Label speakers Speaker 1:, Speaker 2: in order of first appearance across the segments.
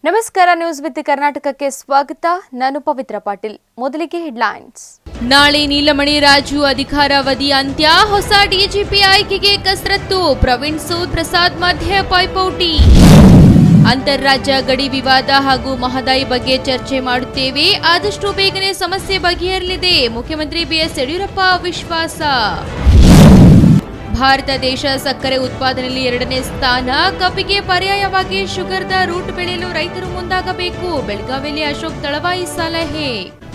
Speaker 1: ನಮಸ್ಕಾರ news with ಕರ್ನಾಟಕಕ್ಕೆ ಸ್ವಾಗತ ನಾನು ಪವಿತ್ರ ಪಾಟೀಲ್ ಮೊದಲಿಗೆ ಹೆಡ್ಲೈನ್ಸ್
Speaker 2: ನಾಳೆ ನೀಲಮಣಿ ರಾಜು ಅಧಿಕಾರಾವಧಿ ಅಂತ್ಯ ಹೊಸ ಡಿಜಿಪಿ ಆಯ್ಕೆಗೆ ಕಸರತ್ತು ಪ್ರವೀಣ್ ಸೂದ್ ಪ್ರಸಾದ್ ಮಧ್ಯೆ ಪೈಪೋಟಿ ಅಂತಾರಾಜ್ಯ ಗಡಿ ವಿವಾದ ಹಾಗೂ ಮಹದಾಯಿ ಬಗ್ಗೆ ಚರ್ಚೆ ಮಾಡುತ್ತೇವೆ ಆದಷ್ಟು ಬೇಗನೆ ಸಮಸ್ಯೆ ಬಗೆಹರಲಿದೆ ಮುಖ್ಯಮಂತ್ರಿ ಬಿಎಸ್ ಯಡಿಯೂರಪ್ಪ ವಿಶ್ವಾಸ ಭಾರತ ದೇಶ ಸಕ್ಕರೆ ಉತ್ಪಾದನೆಯಲ್ಲಿ ಎರಡನೇ ಸ್ಥಾನ ಕಬ್ಬಿಗೆ ಪರ್ಯಾಯವಾಗಿ ಶುಗರ್ದ ರೂಟ್ ಬೆಳೆಯಲು ರೈತರು ಮುಂದಾಗಬೇಕು ಬೆಳಗಾವಿಯಲ್ಲಿ ಅಶೋಕ್ ದಳವಾಯಿ ಸಲಹೆ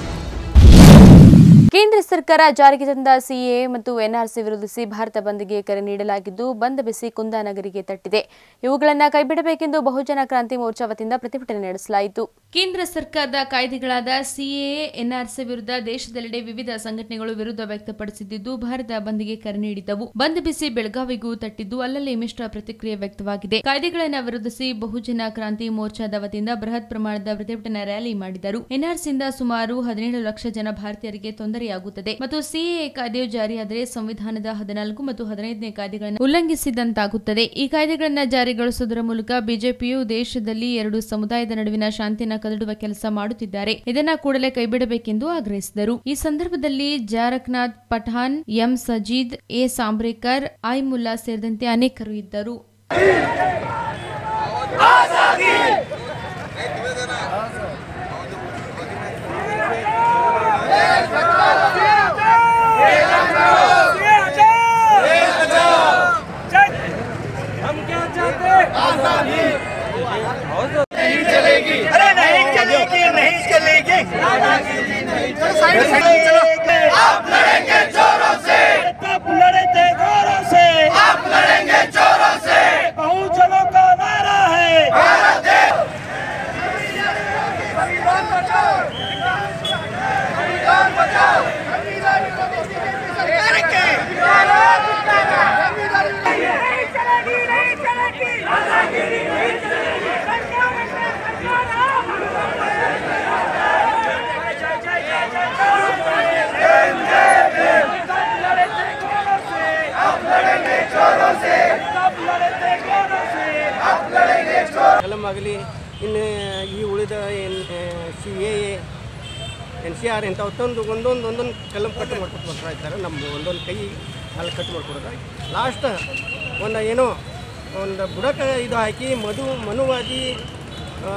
Speaker 1: ಕೇಂದ್ರ ಸರ್ಕಾರ ಜಾರಿಗೆ ತಂದ ಸಿಎ ಮತ್ತು ಎನ್ಆರ್ಸಿ ವಿರೋಧಿಸಿ ಭಾರತ ಬಂದ್ಗೆ ಕರೆ ನೀಡಲಾಗಿದ್ದು ಬಂದ್ ಬಿಸಿ ಕುಂದಾನಗರಿಗೆ ತಟ್ಟಿದೆ ಇವುಗಳನ್ನು ಕೈಬಿಡಬೇಕೆಂದು ಬಹುಜನ ಕ್ರಾಂತಿ ಮೋರ್ಚಾ ವತಿಯಿಂದ ಪ್ರತಿಭಟನೆ ನಡೆಸಲಾಯಿತು
Speaker 2: ಕೇಂದ್ರ ಸರ್ಕಾರದ ಕಾಯ್ದೆಗಳಾದ ಸಿಎಎ ಎನ್ಆರ್ಸಿ ವಿರುದ್ಧ ದೇಶದೆಲ್ಲೆಡೆ ವಿವಿಧ ಸಂಘಟನೆಗಳು ವಿರೋಧ ವ್ಯಕ್ತಪಡಿಸಿದ್ದು ಭಾರತ ಬಂದ್ಗೆ ಕರೆ ನೀಡಿದ್ದವು ಬಂದ್ ಬಿಸಿ ಬೆಳಗಾವಿಗೂ ತಟ್ಟಿದ್ದು ಅಲ್ಲಲ್ಲಿ ಮಿಶ್ರ ಪ್ರತಿಕ್ರಿಯೆ ವ್ಯಕ್ತವಾಗಿದೆ ಕಾಯ್ದೆಗಳನ್ನು ವಿರೋಧಿಸಿ ಬಹುಜನ ಕ್ರಾಂತಿ ಮೋರ್ಚಾದ ವತಿಯಿಂದ ಬೃಹತ್ ಪ್ರಮಾಣದ ಪ್ರತಿಭಟನಾ ರ್ಯಾಲಿ ಮಾಡಿದರು ಎನ್ಆರ್ಸಿಯಿಂದ ಸುಮಾರು ಹದಿನೇಳು ಲಕ್ಷ ಜನ ಭಾರತೀಯರಿಗೆ ತೊಂದರೆಯಾಗುತ್ತದೆ ಮತ್ತು ಸಿಎಎ ಕಾಯ್ದೆಯು ಜಾರಿಯಾದರೆ ಸಂವಿಧಾನದ ಹದಿನಾಲ್ಕು ಮತ್ತು ಹದಿನೈದನೇ ಕಾಯ್ದೆಗಳನ್ನು ಉಲ್ಲಂಘಿಸಿದಂತಾಗುತ್ತದೆ ಈ ಕಾಯ್ದೆಗಳನ್ನು ಜಾರಿಗೊಳಿಸುವುದರ ಮೂಲಕ ಬಿಜೆಪಿಯು ದೇಶದಲ್ಲಿ ಎರಡು ಸಮುದಾಯದ ನಡುವಿನ ಶಾಂತಿಯನ್ನು ಕದಡುವ ಕೆಲಸ ಮಾಡುತ್ತಿದ್ದಾರೆ ಇದನ್ನ ಕೂಡಲೇ ಕೈಬಿಡಬೇಕೆಂದು ಆಗ್ರಹಿಸಿದರು ಈ ಸಂದರ್ಭದಲ್ಲಿ Jaraknath Pathan M Sajid A Sambrekar I Mulla ಸೇರಿದಂತೆ ಅನೇಕರು ಇದ್ದರು
Speaker 3: हम क्या चाहते आजादी अरे नहीं चलेगी नहीं चलेगी आप लड़ेंगे जोरों से तब लड़े थे गौरव से आप लड़ेंगे जोरों से बहुजनों का नारा है
Speaker 4: नहीं चलेगी नहीं चलेगी आजादी नहीं चलेगी पंजाब में पंजाब
Speaker 5: ಕಲಂ ಆಗಲಿ ಇನ್ನು ಈ ಉಳಿದ N C A N C R ಇಂಥ ಒಂದೊಂದು ಒಂದೊಂದು ಒಂದೊಂದು ಕಲಂ ಕಟ್ ಮಾಡ್ಕೊತ ಬರ್ತಾ ಇದ್ದಾರೆ ನಮ್ಮ ಒಂದೊಂದು ಕೈ ಅಲ್ಲಿ ಕಟ್ ಮಾಡ್ಕೊಡೋದು ಲಾಸ್ಟ್ ಒಂದು ಏನೋ ಒಂದು ಬುಡಕ ಇದು ಹಾಕಿ ಮಧು ಮನುವಾದಿ ಆ,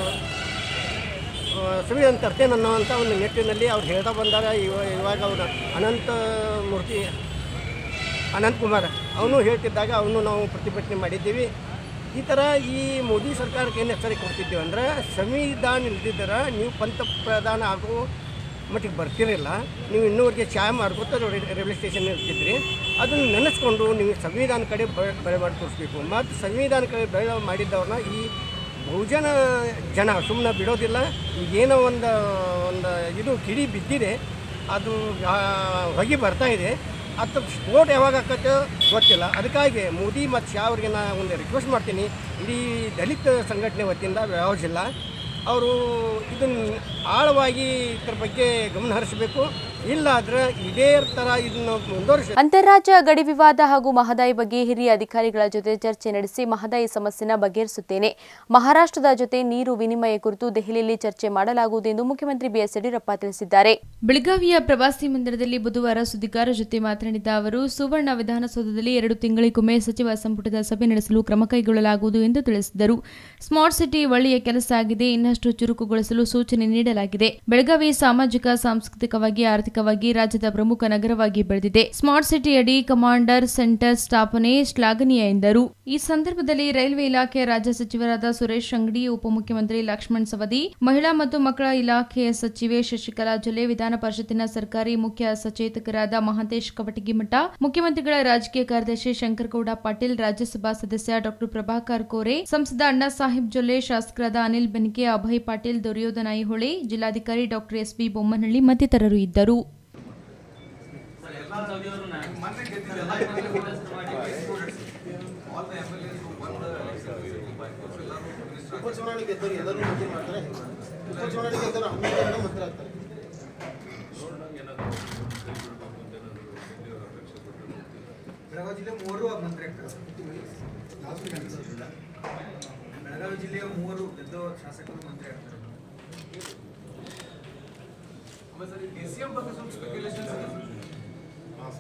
Speaker 5: ಆ, ಸಂವಿಧಾನ ತರ್ತೇನೆ ಅನ್ನೋವಂಥ ಒಂದು ನಿಟ್ಟಿನಲ್ಲಿ ಅವ್ರು ಹೇಳ್ತಾ ಬಂದಾರ ಇವ ಇವಾಗ ಅವರು ಅನಂತ ಮೂರ್ತಿ ಅನಂತ್ ಕುಮಾರ್ ಅವನು ಹೇಳ್ತಿದ್ದಾಗ ಅವನು ನಾವು ಪ್ರತಿಭಟನೆ ಮಾಡಿದ್ದೀವಿ ಈ ಥರ ಈ ಮೋದಿ ಸರ್ಕಾರಕ್ಕೆ ಏನು ಎಚ್ಚರಿಕೆ ಕೊಡ್ತಿದ್ದೀವಿ ಅಂದ್ರೆ ಸಂವಿಧಾನ ಇಲ್ದಿದ್ದರ ನೀವು ಪಂತಪ್ರಧಾನ ಆಗೋ ಮಟ್ಟಿಗೆ ಬರ್ತಿರಲಿಲ್ಲ ನೀವು ಇನ್ನೂವರೆಗೆ ಚಾಯ್ ಮಾರ್ಕೋತ ರೈಲ್ವೆ ಸ್ಟೇಷನ್ ಇರ್ತಿದ್ರಿ ಅದನ್ನು ನೆನೆಸ್ಕೊಂಡು ನೀವು ಸಂವಿಧಾನ ಕಡೆ ಬೆ- ಬೆಳೆ ಮಾಡಿ ತೋರಿಸ್ಬೇಕು ಮತ್ತು ಸಂವಿಧಾನ ಕಡೆ ಬೆಳೆ ಮಾಡಿದ್ದವ್ರನ್ನ ಈ ಬಹುಜನ ಜನ ಸುಮ್ಮನೆ ಬಿಡೋದಿಲ್ಲ ಈಗೇನೋ ಒಂದು ಒಂದು ಇದು ಕಿಡಿ ಬಿದ್ದಿದೆ ಅದು ಆ, ಹೊಗೆ ಬರ್ತಾ ಇದೆ ಅದು ಸ್ಫೋಟ ಯಾವಾಗ ಆಕತ್ತೆ ಗೊತ್ತಿಲ್ಲ ಅದಕ್ಕಾಗಿ ಮೋದಿ ಮತ್ತು ಶಾ ಅವ್ರಿಗೆ ನಾನು ಒಂದು ರಿಕ್ವೆಸ್ಟ್ ಮಾಡ್ತೀನಿ ಇಡೀ ದಲಿತ ಸಂಘಟನೆ ವತಿಯಿಂದ ಬೆಳಗಾವಿ ಜಿಲ್ಲಾ ಅವರು ಇದನ್ನು ಆಳವಾಗಿ ಇದ್ರ ಬಗ್ಗೆ ಗಮನ ಹರಿಸಬೇಕು ಇಲ್ಲ ಆದ್ರೆ ಇದೇ ಥರ ಇದನ್ನು ಮುಂದುವರಿಸಿ
Speaker 1: ಅಂತಾರಾಜ್ಯ ಗಡಿ ವಿವಾದ ಹಾಗೂ ಮಹದಾಯಿ ಬಗ್ಗೆ ಹಿರಿಯ ಅಧಿಕಾರಿಗಳ ಜೊತೆ ಚರ್ಚೆ ನಡೆಸಿ ಮಹದಾಯಿ ಸಮಸ್ಯೆನ ಬಗೆಹರಿಸುತ್ತೇನೆ ಮಹಾರಾಷ್ಟ್ರದ ಜೊತೆ ನೀರು ವಿನಿಮಯ ಕುರಿತು ದೆಹಲಿಯಲ್ಲಿ ಚರ್ಚೆ ಮಾಡಲಾಗುವುದು ಎಂದು ಮುಖ್ಯಮಂತ್ರಿ ಬಿಎಸ್ ಯಡಿಯೂರಪ್ಪ ತಿಳಿಸಿದ್ದಾರೆ
Speaker 2: ಬೆಳಗಾವಿಯ ಪ್ರವಾಸಿ ಮಂದಿರದಲ್ಲಿ ಬುಧವಾರ ಸುದ್ದಿಗಾರರ ಜೊತೆ ಮಾತನಾಡಿದ ಅವರು ಸುವರ್ಣ ವಿಧಾನಸೌಧದಲ್ಲಿ ಎರಡು ತಿಂಗಳಿಗೊಮ್ಮೆ ಸಚಿವ ಸಂಪುಟದ ಸಭೆ ನಡೆಸಲು ಕ್ರಮ ಕೈಗೊಳ್ಳಲಾಗುವುದು ಎಂದು ತಿಳಿಸಿದರು ಸ್ಮಾರ್ಟ್ ಸಿಟಿ ಒಳ್ಳೆಯ ಕೆಲಸ ಆಗಿದೆ ಇನ್ನಷ್ಟು ಚುರುಕುಗೊಳಿಸಲು ಸೂಚನೆ ನೀಡಲಾಗಿದೆ ಬೆಳಗಾವಿ ಸಾಮಾಜಿಕ ಸಾಂಸ್ಕೃತಿಕವಾಗಿ ಆರ್ಥಿಕವಾಗಿ ರಾಜ್ಯದ ಪ್ರಮುಖ ನಗರವಾಗಿ ಬೆಳೆದಿದೆ ಸ್ಮಾರ್ಟ್ ಸಿಟಿ ಅಡಿ ಕಮಾಂಡರ್ ಸೆಂಟರ್ ಸ್ಥಾಪನೆ ಶ್ಲಾಘನೀಯ ಎಂದರು ಈ ಸಂದರ್ಭದಲ್ಲಿ ರೈಲ್ವೆ ಇಲಾಖೆ ರಾಜ್ಯ ಸಚಿವರಾದ ಸುರೇಶ್ ಅಂಗಡಿ ಉಪಮುಖ್ಯಮಂತ್ರಿ ಲಕ್ಷ್ಮಣ್ ಸವದಿ ಮಹಿಳಾ ಮತ್ತು ಮಕ್ಕಳ ಇಲಾಖೆಯ ಸಚಿವೆ ಶಶಿಕಲಾ ಜೊಲ್ಲೆ ವಿಧಾನ ಪರಿಷತ್ತಿನ ಸರ್ಕಾರಿ ಮುಖ್ಯ ಸಚೇತಕರಾದ ಮಹಾಂತೇಶ್ ಕವಟಗಿಮಠ ಮುಖ್ಯಮಂತ್ರಿಗಳ ರಾಜಕೀಯ ಕಾರ್ಯದರ್ಶಿ ಶಂಕರಗೌಡ ಪಾಟೀಲ್ ರಾಜ್ಯಸಭಾ ಸದಸ್ಯ ಡಾಕ್ಟರ್ ಪ್ರಭಾಕರ್ ಕೋರೆ ಸಂಸದ ಅಣ್ಣಾ ಸಾಹಿಬ್ ಜೊಲ್ಲೆ ಶಾಸಕರಾದ ಅನಿಲ್ ಬೆನಕೆ ಅಭಯ್ ಪಾಟೀಲ್ ದುರ್ಯೋಧನ ಐಹೊಳೆ ಜಿಲ್ಲಾಧಿಕಾರಿ ಡಾಕ್ಟರ್ ಎಸ್ ಬಿ ಬೊಮ್ಮನಹಳ್ಳಿ ಮತ್ತಿತರರು ಇದ್ದರು
Speaker 6: ಉಪಚುನಾವಣೆ ಗೆದ್ದವರು ಎಲ್ಲರೂ ಮಂತ್ರಿ ಮಾಡ್ತಾರೆ ಉಪಚುನಾವಣೆ ಗೆದ್ದವರು ಹನ್ನೆರಡು ಮಂತ್ರಿ ಆಗ್ತಾರೆ ಬೆಳಗಾವಿ ಜಿಲ್ಲೆ ಮೂವರು ಮಂತ್ರಿ ಆಗ್ತಾರೆ
Speaker 7: ಬೆಳಗಾವಿ ಜಿಲ್ಲೆಯ ಮೂವರು ಗೆದ್ದ ಶಾಸಕರು ಮಂತ್ರಿ ಆಗ್ತಾರೆ ಆಮೇಲೆ ಸರ್ ಡಿ ಸಿ ಎಂ ಬಗ್ಗೆ ಸ್ವಲ್ಪ ಸ್ಪೆಕ್ಯುಲೇಷನ್ಸ್ ಇದೆ sir.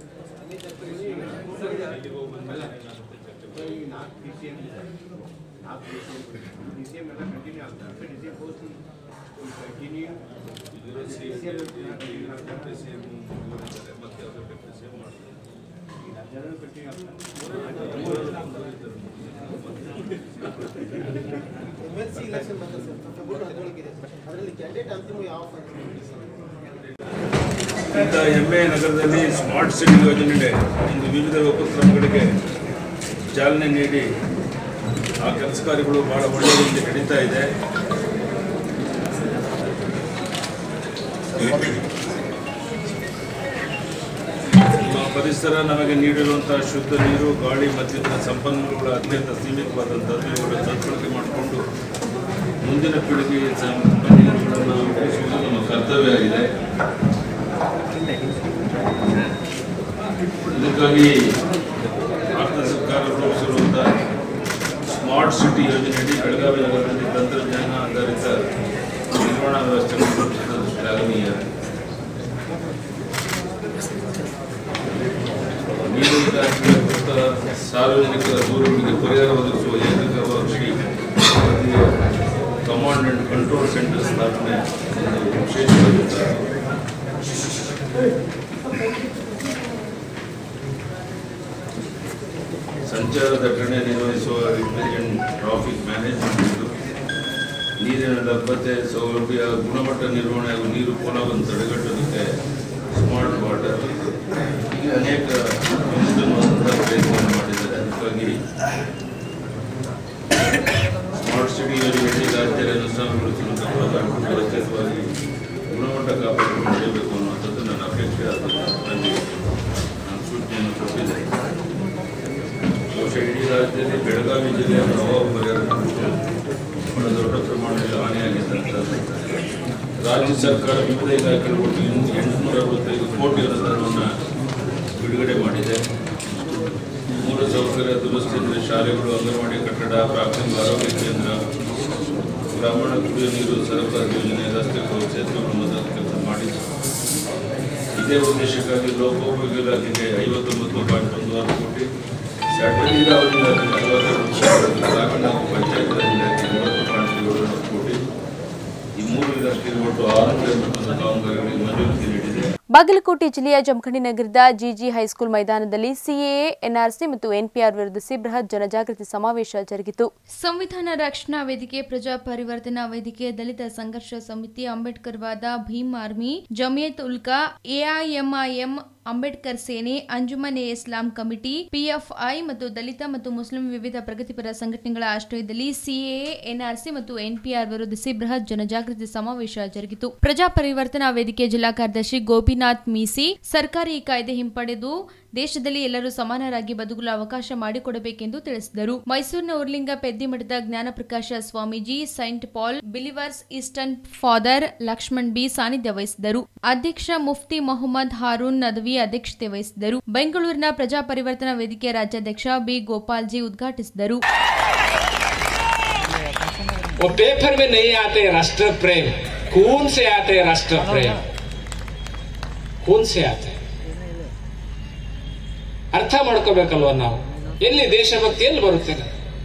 Speaker 6: M L C election ಬಂದ ಸರ್ ಫೆಬ್ರವರಿ ಹದಿನೇಳಕ್ಕಿದೆ ಸರ್ ಅದರಲ್ಲಿ ಕ್ಯಾಂಡಿಡೇಟ್ ಅಂತಿಮ ಯಾವ
Speaker 8: ಇಂಥ ಹೆಮ್ಮೆ ನಗರದಲ್ಲಿ ಸ್ಮಾರ್ಟ್ ಸಿಟಿ ಯೋಜನೆಗೆ ಇಂದು ವಿವಿಧ ಉಪಕ್ರಮಗಳಿಗೆ ಚಾಲನೆ ನೀಡಿ ಆ ಕೆಲಸ ಕಾರ್ಯಗಳು ಬಹಳ ಒಳ್ಳೆಯ ರೀತಿ ನಡೀತಾ ಇದೆ ನಮ್ಮ ಪರಿಸರ ನಮಗೆ ನೀಡಿರುವಂತಹ ಶುದ್ಧ ನೀರು ಗಾಳಿ ಮತ್ತಿತರ ಸಂಪನ್ಮೂಲಗಳ ಅತ್ಯಂತ ಸೀಮಿತವಾದಂಥದ್ದು ಇವುಗಳ ಸದ್ಬಳಕೆ ಮಾಡಿಕೊಂಡು ಮುಂದಿನ ಪೀಳಿಗೆಗೆ ಸಂಪನ್ಮೂಲಗಳನ್ನು ಉಳಿಸುವುದು ನಮ್ಮ ಕರ್ತವ್ಯ ಆಗಿದೆ ಇದಕ್ಕಾಗಿ ಭಾರತ ಸರ್ಕಾರ ರೂಪಿಸಿರುವಂತಹ ಸ್ಮಾರ್ಟ್ ಸಿಟಿ ಯೋಜನೆಯಡಿ ಬೆಳಗಾವಿ ನಗರದಲ್ಲಿ ತಂತ್ರಜ್ಞಾನ ಆಧಾರಿತ ನಿರ್ವಹಣಾ ವ್ಯವಸ್ಥೆಯನ್ನು ರೂಪಿಸಿರುವುದು ಶ್ಲಾಘನೀಯ ನೀರು ಇಲಾಖೆಯ ಕೃತ ಸಾರ್ವಜನಿಕರ ದೂರುಗಳಿಗೆ ಪರಿಹಾರ ಒದಗಿಸುವ ಏಕಗವಾಕ್ಷಿ ಕಮಾಂಡ್ ಅಂಡ್ ಕಂಟ್ರೋಲ್ ಸೆಂಟರ್ ಸ್ಥಾಪನೆ ಒಂದು ವಿಶೇಷವಾದಂತಹ ಸಂಚಾರ ದಟ್ಟಣೆ ನಿರ್ವಹಿಸುವ ಇಂಟೆಲಿಜೆಂಟ್ ಟ್ರಾಫಿಕ್ ಮ್ಯಾನೇಜ್ಮೆಂಟ್ ನೀರಿನ ಲಭ್ಯತೆ ಸೌಲಭ್ಯ ಗುಣಮಟ್ಟ ನಿರ್ವಹಣೆ ಹಾಗೂ ನೀರು ಪೋಲಾವನ್ನು ತಡೆಗಟ್ಟೋದಕ್ಕೆ ಸ್ಮಾರ್ಟ್ ವಾಟರ್ ಹೀಗೆ ಅನೇಕ ವಿನೂತನವಾದಂತಹ ಪ್ರಯತ್ನವನ್ನು ಮಾಡಿದ್ದಾರೆ ಅದಕ್ಕಾಗಿ ಸ್ಮಾರ್ಟ್ ಸಿಟಿ ಯೋಜನೆಯಲ್ಲಿ ರಾಜ್ಯದಲ್ಲಿ ಅನುಷ್ಠಾನಗೊಳಿಸುವಂಥ ವ್ಯವಸ್ಥಿತವಾಗಿ ಗುಣಮಟ್ಟ ಕಾಪಾಡಿಕೊಂಡು ನಡೆಯಬೇಕು ಅನ್ನುವಂಥದ್ದು ನನ್ನ ಅಪೇಕ್ಷೆ ಅದನ್ನು ನನಗೆ ನಾನು ಸೂಚನೆಯನ್ನು ಕೊಟ್ಟಿದ್ದೆ ಬಹುಶಃ ಇಡೀ ರಾಜ್ಯದಲ್ಲಿ ಬೆಳಗಾವಿ ಜಿಲ್ಲೆಯ ಪ್ರವಾಹ ಪರಿಹಾರ ಬಹಳ ದೊಡ್ಡ ಪ್ರಮಾಣದಲ್ಲಿ ಹಾನಿಯಾಗಿದ್ದಂಥದ್ದು ರಾಜ್ಯ ಸರ್ಕಾರ ವಿವಿಧ ಇಲಾಖೆಗಳು ಒಟ್ಟು ಇನ್ನು ಎಂಟುನೂರ ಅರವತ್ತೈದು ಕೋಟಿ ಅನುದಾನವನ್ನು ಬಿಡುಗಡೆ ಮಾಡಿದೆ ಮೂಲ ಸೌಕರ್ಯ ದುರಸ್ತಿ ಅಂದರೆ ಶಾಲೆಗಳು ಅಂಗನವಾಡಿ ಕಟ್ಟಡ ಪ್ರಾಥಮಿಕ ಆರೋಗ್ಯ ಕೇಂದ್ರ ಗ್ರಾಮೀಣ ಕುಡಿಯುವ ನೀರು ಸರಬರಾಜು ಯೋಜನೆ ರಸ್ತೆಗಳು ಸೇತುವೆಗಳು ಮೊದಲ ಕೆಲಸ ಮಾಡಿದೆ ಇದೇ ಉದ್ದೇಶಕ್ಕಾಗಿ ಲೋಕೋಪಯೋಗಿ ಇಲಾಖೆಗೆ ಐವತ್ತೊಂಬತ್ತು ಪಾಯಿಂಟ್ ಒಂದು ಆರು ಕೋಟಿ ಸೆಂಟ್ರಲ್ ನೀರಾವರಿ ಇಲಾಖೆಗೆ ಅರವತ್ತೆರಡು ಕೋಟಿ ಗ್ರಾಮೀಣ ಪಂಚಾಯತ್ ರಾಜ್ ಇಲಾಖೆ ಮೂವತ್ತು ಪಾಯಿಂಟ್ ಏಳು ಕೋಟಿ ಈ ಮೂರು ಇಲಾಖೆಗೆ ಒಟ್ಟು ಆರುನೂರ ಎಂಬತ್ತೊಂದು ಕಾಮಗಾರಿಗಳಿಗೆ ಮಂಜೂರಾತಿ ನೀಡಿದೆ
Speaker 1: ಬಾಗಲಕೋಟೆ ಜಿಲ್ಲೆಯ ಜಮಖಂಡಿ ನಗರದ ಜಿಜಿ ಹೈಸ್ಕೂಲ್ ಮೈದಾನದಲ್ಲಿ ಸಿಎಎ ಎನ್ಆರ್ಸಿ ಮತ್ತು ಎನ್ಪಿಆರ್ ವಿರುದ್ಧಿಸಿ ಬೃಹತ್ ಜನಜಾಗೃತಿ ಸಮಾವೇಶ ಜರುಗಿತು
Speaker 2: ಸಂವಿಧಾನ ರಕ್ಷಣಾ ವೇದಿಕೆ ಪ್ರಜಾ ಪರಿವರ್ತನಾ ವೇದಿಕೆ ದಲಿತ ಸಂಘರ್ಷ ಸಮಿತಿ ಅಂಬೇಡ್ಕರ್ ವಾದ ಭೀಮ್ ಆರ್ಮಿ ಜಮಿಯತ್ ಉಲ್ಕಾ ಎಐಎಂಐಎಂ ಅಂಬೇಡ್ಕರ್ ಸೇನೆ ಅಂಜುಮನ್ ಎ ಇಸ್ಲಾಂ ಕಮಿಟಿ ಪಿಎಫ್ಐ ಮತ್ತು ದಲಿತ ಮತ್ತು ಮುಸ್ಲಿಂ ವಿವಿಧ ಪ್ರಗತಿಪರ ಸಂಘಟನೆಗಳ ಆಶ್ರಯದಲ್ಲಿ ಸಿಎಎ ಎನ್ಆರ್ಸಿ ಮತ್ತು ಎನ್ಪಿಆರ್ ವಿರೋಧಿಸಿ ಬೃಹತ್ ಜನಜಾಗೃತಿ ಸಮಾವೇಶ ಜರುಗಿತು ಪ್ರಜಾ ಪರಿವರ್ತನಾ ವೇದಿಕೆ ಜಿಲ್ಲಾ ಕಾರ್ಯದರ್ಶಿ ಗೋಪಿನಾಥ್ ಮೀಸಿ ಸರ್ಕಾರಿ ಕಾಯ್ದೆ ಹಿಂಪಡೆದು ದೇಶದಲ್ಲಿ ಎಲ್ಲರೂ ಸಮಾನರಾಗಿ ಬದುಕಲು ಅವಕಾಶ ಮಾಡಿಕೊಡಬೇಕೆಂದು ತಿಳಿಸಿದರು ಮೈಸೂರಿನ ಉರ್ಲಿಂಗ ಪೆದ್ದಿಮಠದ Jnanaprakash Swamiji saint Paul believers eastern father Lakshman B ಸಾನ್ನಿಧ್ಯ ವಹಿಸಿದರು ಅಧ್ಯಕ್ಷ ಮುಫ್ತಿ ಮೊಹಮ್ಮದ್ ಹಾರೂನ್ ನದವಿ ಅಧ್ಯಕ್ಷತೆ ವಹಿಸಿದರು ಬೆಂಗಳೂರಿನ ಪ್ರಜಾ ಪರಿವರ್ತನಾ ವೇದಿಕೆ ರಾಜ್ಯಾಧ್ಯಕ್ಷ ಬಿ ಗೋಪಾಲ್ಜಿ ಉದ್ಘಾಟಿಸಿದರು
Speaker 9: वो पेपर में नहीं आते राष्ट्र प्रेम खून से आते हैं राष्ट्र प्रेम खून से आते हैं. ಅರ್ಥ ಮಾಡ್ಕೋಬೇಕಲ್ವ ನಾವು ಎಲ್ಲಿ ದೇಶಭಕ್ತಿ ಎಲ್ಲಿ ಬರುತ್ತೆ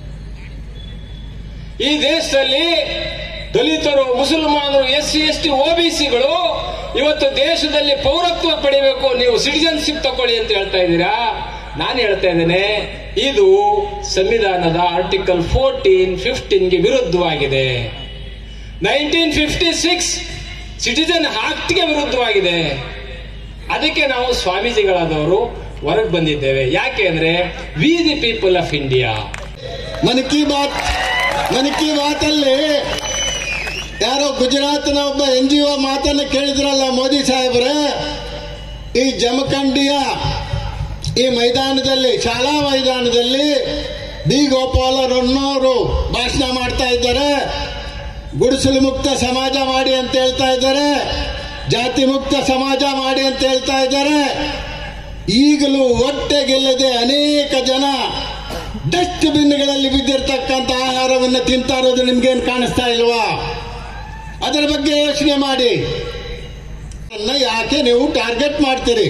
Speaker 9: ಈ ದೇಶದಲ್ಲಿ ದಲಿತರು ಮುಸಲ್ಮಾನರು ಎಸ್ ಸಿ ಎಸ್ ಟಿ ಒಬಿಸಿಗಳು ಇವತ್ತು ದೇಶದಲ್ಲಿ ಪೌರತ್ವ ಪಡಿಬೇಕು ನೀವು ಸಿಟಿಜನ್ಶಿಪ್ ತಗೊಳ್ಳಿ ಅಂತ ಹೇಳ್ತಾ ಇದ್ದೀರಾ ನಾನು ಹೇಳ್ತಾ ಇದ್ದೇನೆ ಇದು ಸಂವಿಧಾನದ ಆರ್ಟಿಕಲ್ ಫೋರ್ಟೀನ್ ಫಿಫ್ಟೀನ್ಗೆ ವಿರುದ್ಧವಾಗಿದೆ ನೈನ್ಟೀನ್ ಫಿಫ್ಟಿ ಸಿಕ್ಸ್ ಸಿಟಿಜನ್ ಆಕ್ಟ್ಗೆ ವಿರುದ್ಧವಾಗಿದೆ ಅದಕ್ಕೆ ನಾವು ಸ್ವಾಮೀಜಿಗಳಾದವರು ಹೊರಗೆ ಬಂದಿದ್ದೇವೆ ಯಾಕೆ ಅಂದ್ರೆ we the people of India
Speaker 10: Mann ki Baat Mann ki Baat ಅಲ್ಲಿ ಯಾರೋ ಗುಜರಾತ್ನ ಒಬ್ಬ ಎನ್ ಜಿ ಒ ಮಾತನ್ನು ಕೇಳಿದ್ರಲ್ಲ ಮೋದಿ ಸಾಹೇಬ್ರೆ ಈ ಜಮಖಂಡಿಯ ಈ ಮೈದಾನದಲ್ಲಿ ಶಾಲಾ ಮೈದಾನದಲ್ಲಿ ಬಿ ಗೋಪಾಲರನ್ನೋರು ಭಾಷಣ ಮಾಡ್ತಾ ಇದ್ದಾರೆ ಗುಡಿಸಲು ಮುಕ್ತ ಸಮಾಜ ಮಾಡಿ ಅಂತ ಹೇಳ್ತಾ ಇದ್ದಾರೆ ಜಾತಿ ಮುಕ್ತ ಸಮಾಜ ಮಾಡಿ ಅಂತ ಹೇಳ್ತಾ ಇದ್ದಾರೆ ಈಗಲೂ ಹೊಟ್ಟೆಗೆಲ್ಲದೆ ಅನೇಕ ಜನ ಡಸ್ಟ್ ಬಿನ್ಗಳಲ್ಲಿ ಬಿದ್ದಿರ್ತಕ್ಕಂಥ ಆಹಾರವನ್ನು ತಿಂತಾ ಇರೋದು ನಿಮ್ಗೇನು ಕಾಣಿಸ್ತಾ ಇಲ್ವಾ ಅದರ ಬಗ್ಗೆ ಯೋಚನೆ ಮಾಡಿ ಅದನ್ನ ಯಾಕೆ ನೀವು ಟಾರ್ಗೆಟ್ ಮಾಡ್ತೀರಿ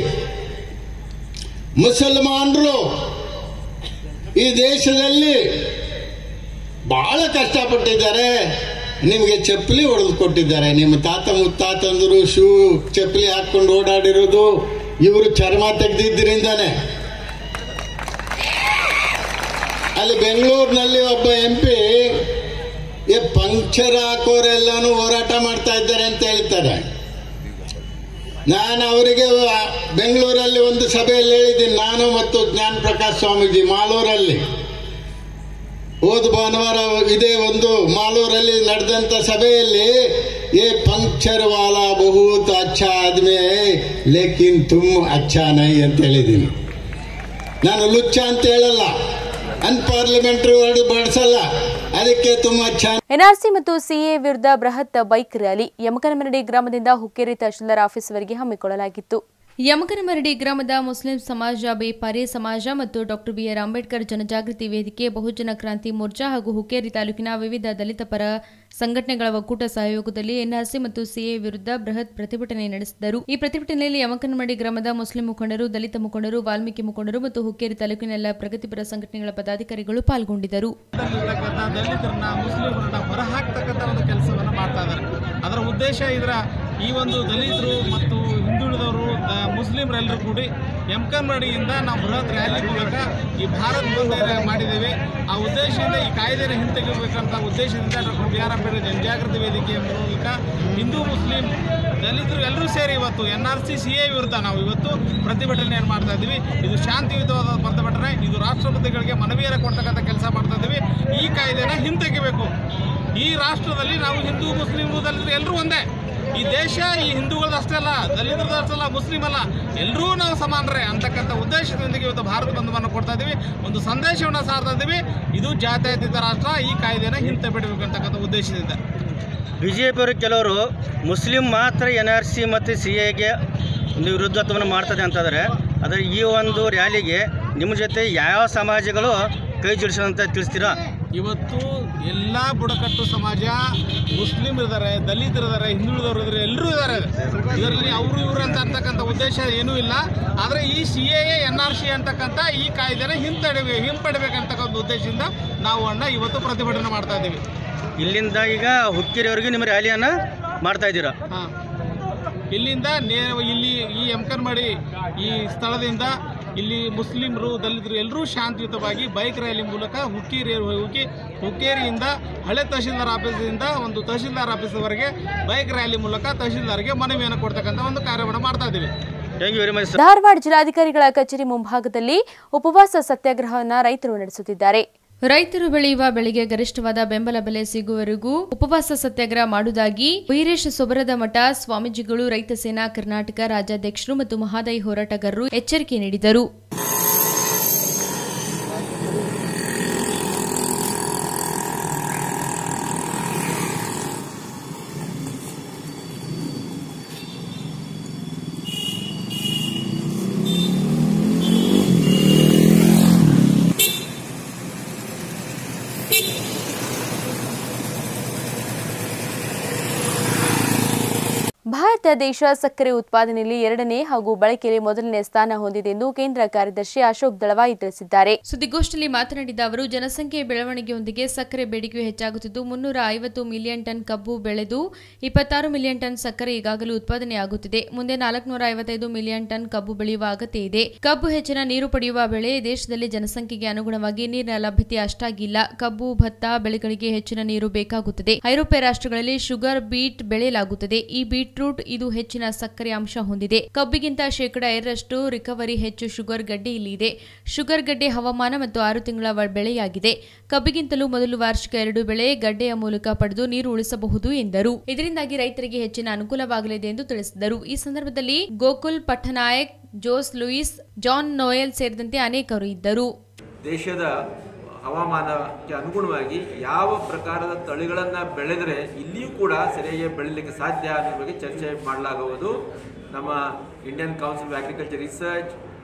Speaker 10: ಮುಸಲ್ಮಾನರು ಈ ದೇಶದಲ್ಲಿ ಬಹಳ ಕಷ್ಟಪಟ್ಟಿದ್ದಾರೆ ನಿಮಗೆ ಚಪ್ಪಲಿ ಹೊಡೆದು ಕೊಟ್ಟಿದ್ದಾರೆ ನಿಮ್ಮ ತಾತ ಮುತ್ತಾತಂದರು ಶೂ ಚಪ್ಪಲಿ ಹಾಕೊಂಡು ಓಡಾಡಿರೋದು ಇವರು ಚರ್ಮ ತೆಗೆದಿದ್ದರಿಂದಾನೆ ಅಲ್ಲಿ ಬೆಂಗಳೂರಿನಲ್ಲಿ ಒಬ್ಬ ಎಂ ಪಿ ಪಂಕ್ಚರ್ ಹಾಕೋರೆಲ್ಲಾನು ಹೋರಾಟ ಮಾಡ್ತಾ ಇದ್ದಾರೆ ಅಂತ ಹೇಳ್ತಾರೆ ನಾನು ಅವರಿಗೆ ಬೆಂಗಳೂರಲ್ಲಿ ಒಂದು ಸಭೆಯಲ್ಲಿ ಹೇಳಿದ್ದೀನಿ ನಾನು ಮತ್ತು ಜ್ಞಾನ ಪ್ರಕಾಶ್ ಸ್ವಾಮೀಜಿ ಮಾಲೂರಲ್ಲಿ ಹೋದ ಭಾನುವಾರ ಇದೇ ಒಂದು ಮಾಲೂರಲ್ಲಿ ನಡೆದಂತ ಸಭೆಯಲ್ಲಿ ಏ ಪಂಕ್ಚರ್ ವಾಲಾ ಬಹುತ್ ಅಚ್ಚ ಆದ್ಮೇ ಲೇಕಿನ್ ತುಮ್ ಅಚ್ಚಾ ನೈ ಅಂತ ಹೇಳಿದ್ದೀನಿ ನಾನು ಲುಚ್ಚ ಅಂತ ಹೇಳಲ್ಲ ಅನ್ಪಾರ್ಲಿಮೆಂಟರಿ ವರ್ಡ್ ಬಳಸಲ್ಲ ಅದಕ್ಕೆ ತುಂಬಾ ಅಚ್ಚಾ
Speaker 1: ಎನ್ಆರ್ಸಿ ಮತ್ತು ಸಿಎ ವಿರುದ್ಧ ಬೃಹತ್ ಬೈಕ್ ರ್ಯಾಲಿ ಯಮಕನಮರಡಿ ಗ್ರಾಮದಿಂದ ಹುಕ್ಕೇರಿ ತಹಶೀಲ್ದಾರ್ ಆಫೀಸ್ವರೆಗೆ ಹಮ್ಮಿಕೊಳ್ಳಲಾಗಿತ್ತು
Speaker 2: ಯಮಕನಮರಡಿ ಗ್ರಾಮದ ಮುಸ್ಲಿಂ ಸಮಾಜ ಬೇಪಾರಿ ಸಮಾಜ ಮತ್ತು ಡಾಕ್ಟರ್ ಬಿಆರ್ ಅಂಬೇಡ್ಕರ್ ಜನಜಾಗೃತಿ ವೇದಿಕೆ ಬಹುಜನ ಕ್ರಾಂತಿ ಮೋರ್ಚಾ ಹಾಗೂ ಹುಕ್ಕೇರಿ ತಾಲೂಕಿನ ವಿವಿಧ ದಲಿತ ಪರ ಸಂಘಟನೆಗಳ ಒಕ್ಕೂಟ ಸಹಯೋಗದಲ್ಲಿ ಎನ್ಆರ್ಸಿ ಮತ್ತು ಸಿಎ ವಿರುದ್ಧ ಬೃಹತ್ ಪ್ರತಿಭಟನೆ ನಡೆಸಿದರು ಈ ಪ್ರತಿಭಟನೆಯಲ್ಲಿ ಯಮಕನಮರಡಿ ಗ್ರಾಮದ ಮುಸ್ಲಿಂ ಮುಖಂಡರು ದಲಿತ ಮುಖಂಡರು ವಾಲ್ಮೀಕಿ ಮುಖಂಡರು ಮತ್ತು ಹುಕ್ಕೇರಿ ತಾಲೂಕಿನ ಎಲ್ಲ ಪ್ರಗತಿಪರ ಸಂಘಟನೆಗಳ ಪದಾಧಿಕಾರಿಗಳು ಪಾಲ್ಗೊಂಡಿದ್ದರು
Speaker 11: ಇರ್ತಕ್ಕಂಥ ದಲಿತರನ್ನ ಮುಸ್ಲಿಮರನ್ನ ಹೊರಹಾಕ್ತಕ್ಕಂಥ ಒಂದು ಕೆಲಸವನ್ನು ಮಾಡ್ತಾ ಇದ್ದಾರೆ ಅದರ ಉದ್ದೇಶ ಇದರ ಈ ಒಂದು ದಲಿತರು ಮತ್ತು ಹಿಂದುಳಿದವರು ದ- ಮುಸ್ಲಿಮರೆಲ್ಲರೂ ಕೂಡಿ ಯಮಕನ್ಮಡಿಯಿಂದ ನಾವು ಬೃಹತ್ ರ್ಯಾಲಿ ಮೂಲಕ ಈ ಭಾರತ್ ಬಂದ್ ಏನ್ ಮಾಡಿದ್ದೇವೆ ಆ ಉದ್ದೇಶದಿಂದ ಈ ಕಾಯ್ದೆನ ಹಿಂತೆಗೆಯಬೇಕಂತ ಉದ್ದೇಶದಿಂದ ಡಾಕ್ಟರ್ ಬಿ ಆರ್ ಅಂಬೇಡ್ಕರ್ ಜನಜಾಗೃತಿ ವೇದಿಕೆಯ ಮೂಲಕ ಹಿಂದೂ ಮುಸ್ಲಿಂ ದಲಿತರು ಎಲ್ಲರೂ ಸೇರಿ ಇವತ್ತು N R C C A ವಿರುದ್ಧ ನಾವು ಇವತ್ತು ಪ್ರತಿಭಟನೆಯನ್ನು ಮಾಡ್ತಾ ಇದ್ದೀವಿ ಇದು ಶಾಂತಿಯುತವಾದ ಪ್ರತಿಭಟನೆ ಇದು ರಾಷ್ಟ್ರಪತಿಗಳಿಗೆ ಮನವಿಯನ್ನು ಕೊಡ್ತಕ್ಕಂಥ ಕೆಲಸ ಮಾಡ್ತಾ ಇದ್ದೀವಿ ಈ ಕಾಯ್ದೆನ ಹಿಂತೆಗೆಬೇಕು ಈ ರಾಷ್ಟ್ರದಲ್ಲಿ ನಾವು ಹಿಂದೂ ಮುಸ್ಲಿಮರು ದಲಿತರು ಎಲ್ಲರೂ ಒಂದೇ ಈ ದೇಶ ಈ ಹಿಂದೂಗಳದ್ದು ಅಷ್ಟೇ ಅಲ್ಲ ದಲಿತರದ್ದು ಅಷ್ಟೇ ಅಲ್ಲ ಮುಸ್ಲಿಂ ಅಲ್ಲ ಎಲ್ಲರೂ ನಾವು ಸಮಾನರೇ ಅಂತಕ್ಕಂಥ ಉದ್ದೇಶದೊಂದಿಗೆ ಇವತ್ತು ಭಾರತ ಬಂಧುವನ್ನು ಕೊಡ್ತಾ ಇದ್ದೀವಿ ಒಂದು ಸಂದೇಶವನ್ನು ಸಾರ್ತಾ ಇದ್ದೀವಿ ಇದು ಜಾತ್ಯತೀತ ರಾಷ್ಟ್ರ ಈ ಕಾಯ್ದೆನ ಹಿಂತೆ ಬಿಡಬೇಕು ಅಂತಕ್ಕಂಥ ಉದ್ದೇಶದಿಂದ
Speaker 12: ಬಿ ಜೆ ಪಿಯವರು ಕೆಲವರು ಮುಸ್ಲಿಂ ಮಾತ್ರ ಎನ್ ಆರ್ ಸಿ ಮತ್ತು ಸಿ ಎಗೆ ಒಂದು ವಿರುದ್ಧತ್ವವನ್ನು ಮಾಡ್ತದೆ ಅಂತಂದರೆ ಆದರೆ ಈ ಒಂದು ರ್ಯಾಲಿಗೆ ನಿಮ್ಮ ಜೊತೆ ಯಾವ ಸಮಾಜಗಳು ಕೈ ಜೋಡಿಸೋದಂತ ತಿಳಿಸ್ತೀರಾ
Speaker 11: ಇವತ್ತು ಎಲ್ಲ ಬುಡಕಟ್ಟು ಸಮಾಜ ಮುಸ್ಲಿಂ ಇದ್ದಾರೆ ದಲಿತರು ಇದ್ದಾರೆ ಹಿಂದುಳಿದವರು ಇದ್ದಾರೆ ಎಲ್ಲರೂ ಇದ್ದಾರೆ ಇದರಲ್ಲಿ ಅವರು ಇವರು ಅಂತ ಅಂತಕ್ಕಂಥ ಉದ್ದೇಶ ಏನೂ ಇಲ್ಲ ಆದರೆ ಈ C A N R C ಅಂತಕ್ಕಂಥ ಈ ಕಾಯ್ದೆನ ಹಿಂತಡಿ ಹಿಂಪಡಿಬೇಕಂತಕ್ಕಂಥ ಉದ್ದೇಶದಿಂದ ನಾವು ಅಣ್ಣ ಇವತ್ತು ಪ್ರತಿಭಟನೆ ಮಾಡ್ತಾ ಇದ್ದೀವಿ
Speaker 12: ಇಲ್ಲಿಂದ ಈಗ ಹುಕ್ಕೇರಿವರೆಗೆ ನಿಮ್ಮ ರ್ಯಾಲಿಯನ್ನು ಮಾಡ್ತಾ ಇದ್ದೀರಾ
Speaker 11: ಹಾಂ ಇಲ್ಲಿಂದ ನೇರ ಇಲ್ಲಿ ಈ ಎಮ್ಕನ್ಮಡಿ ಈ ಸ್ಥಳದಿಂದ ಇಲ್ಲಿ ಮುಸ್ಲಿಮರು ದಲಿತರು ಎಲ್ಲರೂ ಶಾಂತಿಯುತವಾಗಿ ಬೈಕ್ ರ್ಯಾಲಿ ಮೂಲಕ ಹುಕ್ಕೇರಿ ಹೋಗಿ ಹುಕ್ಕೇರಿಯಿಂದ ಹಳೆ ತಹಶೀಲ್ದಾರ್ ಆಫೀಸಿಂದ ಒಂದು ತಹಶೀಲ್ದಾರ್ ಆಫೀಸ್ವರೆಗೆ ಬೈಕ್ ರ್ಯಾಲಿ ಮೂಲಕ ತಹಶೀಲ್ದಾರ್ಗೆ ಮನವಿಯನ್ನು ಕೊಡ್ತಕ್ಕಂಥ ಒಂದು ಕಾರ್ಯವನ್ನು ಮಾಡ್ತಾ ಇದ್ದೀವಿ
Speaker 12: thank you very much
Speaker 1: Dharwad ಜಿಲ್ಲಾಧಿಕಾರಿಗಳ ಕಚೇರಿ ಮುಂಭಾಗದಲ್ಲಿ ಉಪವಾಸ ಸತ್ಯಾಗ್ರಹವನ್ನು ರೈತರು ನಡೆಸುತ್ತಿದ್ದಾರೆ
Speaker 2: ರೈತರು ಬೆಳೆಯುವ ಬೆಳೆಗೆ ಗರಿಷ್ಠವಾದ ಬೆಂಬಲ ಬೆಲೆ ಸಿಗುವವರೆಗೂ ಉಪವಾಸ ಸತ್ಯಾಗ್ರಹ ಮಾಡುವುದಾಗಿ ವೀರೇಶ್ ಸೊಬರದ ಮಠ ಸ್ವಾಮೀಜಿಗಳು ರೈತ ಸೇನಾ ಕರ್ನಾಟಕ ರಾಜ್ಯಾಧ್ಯಕ್ಷರು ಮತ್ತು ಮಹಾದಾಯಿ ಹೋರಾಟಗಾರರು ಎಚ್ಚರಿಕೆ ನೀಡಿದರು
Speaker 1: ಭಾರತ ದೇಶ ಸಕ್ಕರೆ ಉತ್ಪಾದನೆಯಲ್ಲಿ ಎರಡನೇ ಹಾಗೂ ಬಳಕೆಯಲ್ಲಿ ಮೊದಲನೇ ಸ್ಥಾನ ಹೊಂದಿದೆ ಎಂದು ಕೇಂದ್ರ ಕಾರ್ಯದರ್ಶಿ ಅಶೋಕ್ ದಳವಾಯಿ ತಿಳಿಸಿದ್ದಾರೆ
Speaker 2: ಸುದ್ದಿಗೋಷ್ಠಿಯಲ್ಲಿ ಮಾತನಾಡಿದ ಅವರು ಜನಸಂಖ್ಯೆ ಬೆಳವಣಿಗೆಯೊಂದಿಗೆ ಸಕ್ಕರೆ ಬೇಡಿಕೆಯು ಹೆಚ್ಚಾಗುತ್ತಿದ್ದು ಮುನ್ನೂರ ಐವತ್ತು ಮಿಲಿಯನ್ ಟನ್ ಕಬ್ಬು ಬೆಳೆದು ಇಪ್ಪತ್ತಾರು ಮಿಲಿಯನ್ ಟನ್ ಸಕ್ಕರೆ ಈಗಾಗಲೇ ಉತ್ಪಾದನೆಯಾಗುತ್ತಿದೆ ಮುಂದೆ ನಾಲ್ಕುನೂರ ಐವತ್ತೈದು ಮಿಲಿಯನ್ ಟನ್ ಕಬ್ಬು ಬೆಳೆಯುವ ಅಗತ್ಯ ಇದೆ ಕಬ್ಬು ಹೆಚ್ಚಿನ ನೀರು ಪಡೆಯುವ ಬೆಳೆ ದೇಶದಲ್ಲಿ ಜನಸಂಖ್ಯೆಗೆ ಅನುಗುಣವಾಗಿ ನೀರಿನ ಲಭ್ಯತೆ ಅಷ್ಟಾಗಿಲ್ಲ ಕಬ್ಬು ಭತ್ತ ಬೆಳೆಗಳಿಗೆ ಹೆಚ್ಚಿನ ನೀರು ಬೇಕಾಗುತ್ತದೆ ಐರೋಪ್ಯ ರಾಷ್ಟ್ರಗಳಲ್ಲಿ ಶುಗರ್ ಬೀಟ್ ಬೆಳೆಯಲಾಗುತ್ತದೆ ಈ ಬೀಟ್ರೂಟ್ ಇದು ಹೆಚ್ಚಿನ ಸಕ್ಕರೆ ಅಂಶ ಹೊಂದಿದೆ ಕಬ್ಬಿಗಿಂತ ಶೇಕಡ ಎರಡರಷ್ಟು ರಿಕವರಿ ಹೆಚ್ಚು ಶುಗರ್ ಗಡ್ಡೆ ಇಲ್ಲಿ ಇದೆ ಶುಗರ್ ಗಡ್ಡೆ ಹವಾಮಾನ ಮತ್ತು ಆರು ತಿಂಗಳ ವ- ಬೆಳೆಯಾಗಿದೆ ಕಬ್ಬಿಗಿಂತಲೂ ಮೊದಲು ವಾರ್ಷಿಕ ಎರಡು ಬೆಳೆ ಗಡ್ಡೆಯ ಮೂಲಕ ಪಡೆದು ನೀರು ಉಳಿಸಬಹುದು ಎಂದರು ಇದರಿಂದಾಗಿ ರೈತರಿಗೆ ಹೆಚ್ಚಿನ ಅನುಕೂಲವಾಗಲಿದೆ ಎಂದು ತಿಳಿಸಿದರು ಈ ಸಂದರ್ಭದಲ್ಲಿ Gokul Pattanaik Jose Louis John Noel ಸೇರಿದಂತೆ ಅನೇಕರು ಇದ್ದರು
Speaker 13: ದೇಶದ ಹವಾಮಾನಕ್ಕೆ ಅನುಗುಣವಾಗಿ ಯಾವ ಪ್ರಕಾರದ ತಳಿಗಳನ್ನು ಬೆಳೆದರೆ ಇಲ್ಲಿಯೂ ಕೂಡ ಸರಿಯಾಗಿ ಬೆಳೀಲಿಕ್ಕೆ ಸಾಧ್ಯ ಅನ್ನೋದ್ರ ಬಗ್ಗೆ ಚರ್ಚೆ ಮಾಡಲಾಗುವುದು ನಮ್ಮ Indian council of agriculture research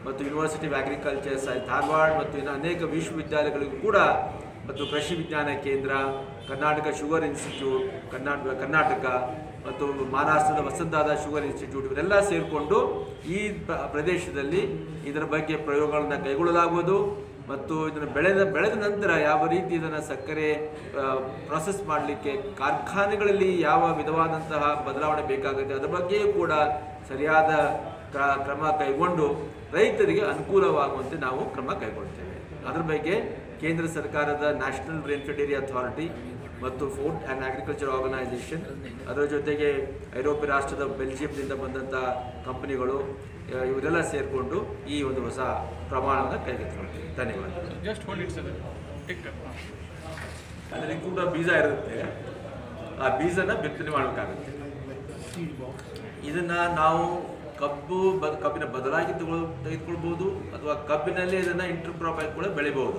Speaker 13: ಮತ್ತು ಯೂನಿವರ್ಸಿಟಿ ಆಫ್ ಅಗ್ರಿಕಲ್ಚರ್ ಧಾರವಾಡ ಮತ್ತು ಇನ್ನು ಅನೇಕ ವಿಶ್ವವಿದ್ಯಾಲಯಗಳಿಗೂ ಕೂಡ ಮತ್ತು ಕೃಷಿ ವಿಜ್ಞಾನ ಕೇಂದ್ರ ಕರ್ನಾಟಕ ಶುಗರ್ ಇನ್ಸ್ಟಿಟ್ಯೂಟ್ ಕರ್ನಾಟಕ ಕರ್ನಾಟಕ ಮತ್ತು ಮಹಾರಾಷ್ಟ್ರದ ವಸಂತಾದ ಶುಗರ್ ಇನ್ಸ್ಟಿಟ್ಯೂಟ್ ಇವರೆಲ್ಲ ಸೇರಿಕೊಂಡು ಈ ಪ್ರ- ಪ್ರದೇಶದಲ್ಲಿ ಇದರ ಬಗ್ಗೆ ಪ್ರಯೋಗಗಳನ್ನು ಕೈಗೊಳ್ಳಲಾಗುವುದು ಮತ್ತು ಇದನ್ನು ಬೆಳೆದ ಬೆಳೆದ ನಂತರ ಯಾವ ರೀತಿ ಇದನ್ನು ಸಕ್ಕರೆ ಪ್ರಾಸೆಸ್ ಮಾಡಲಿಕ್ಕೆ ಕಾರ್ಖಾನೆಗಳಲ್ಲಿ ಯಾವ ವಿಧವಾದಂತಹ ಬದಲಾವಣೆ ಬೇಕಾಗುತ್ತೆ ಅದರ ಬಗ್ಗೆಯೂ ಕೂಡ ಸರಿಯಾದ ಕ್ರ- ಕ್ರಮ ಕೈಗೊಂಡು ರೈತರಿಗೆ ಅನುಕೂಲವಾಗುವಂತೆ ನಾವು ಕ್ರಮ ಕೈಗೊಳ್ತೇವೆ ಅದರ ಬಗ್ಗೆ ಕೇಂದ್ರ ಸರ್ಕಾರದ ನ್ಯಾಷನಲ್ ರೇನ್ಫೆಡ್ ಏರಿಯಾ ಅಥಾರಿಟಿ ಮತ್ತು ಫುಡ್ ಆ್ಯಂಡ್ ಅಗ್ರಿಕಲ್ಚರ್ ಆರ್ಗನೈಸೇಷನ್ ಅದರ ಜೊತೆಗೆ ಐರೋಪ್ಯ ರಾಷ್ಟ್ರದ ಬೆಲ್ಜಿಯಂನಿಂದ ಬಂದಂಥ ಕಂಪನಿಗಳು ಆ, ಇವರೆಲ್ಲ ಸೇರಿಕೊಂಡು ಈ ಒಂದು ಹೊಸ ಪ್ರಮಾಣವನ್ನು ಕೈಗೆತ್ತಿಕೊಳ್ತೀವಿ ಧನ್ಯವಾದ
Speaker 11: ಜಸ್ಟ್ ಹೋಲ್ಡ್ ಇಟ್ ಸರ್ ಟಿಕ್
Speaker 13: ಅದರಲ್ಲಿ ಕೂಡ ಬೀಜ ಇರುತ್ತೆ ಆ ಬೀಜನ ಬಿತ್ತನೆ ಮಾಡಬೇಕಾಗುತ್ತೆ ಇದನ್ನ ನಾವು ಕಬ್ಬು ಬ ಕಬ್ಬಿನ ಬದಲಾಗಿ ತಗೊಳ್ ತೆಗೆದುಕೊಳ್ಬೋದು ಅಥವಾ ಕಬ್ಬಿನಲ್ಲಿ ಇದನ್ನ ಇಂಟರ್ ಕ್ರಾಪ್ ಆಗಿ ಕೂಡ ಬೆಳಿಬಹುದು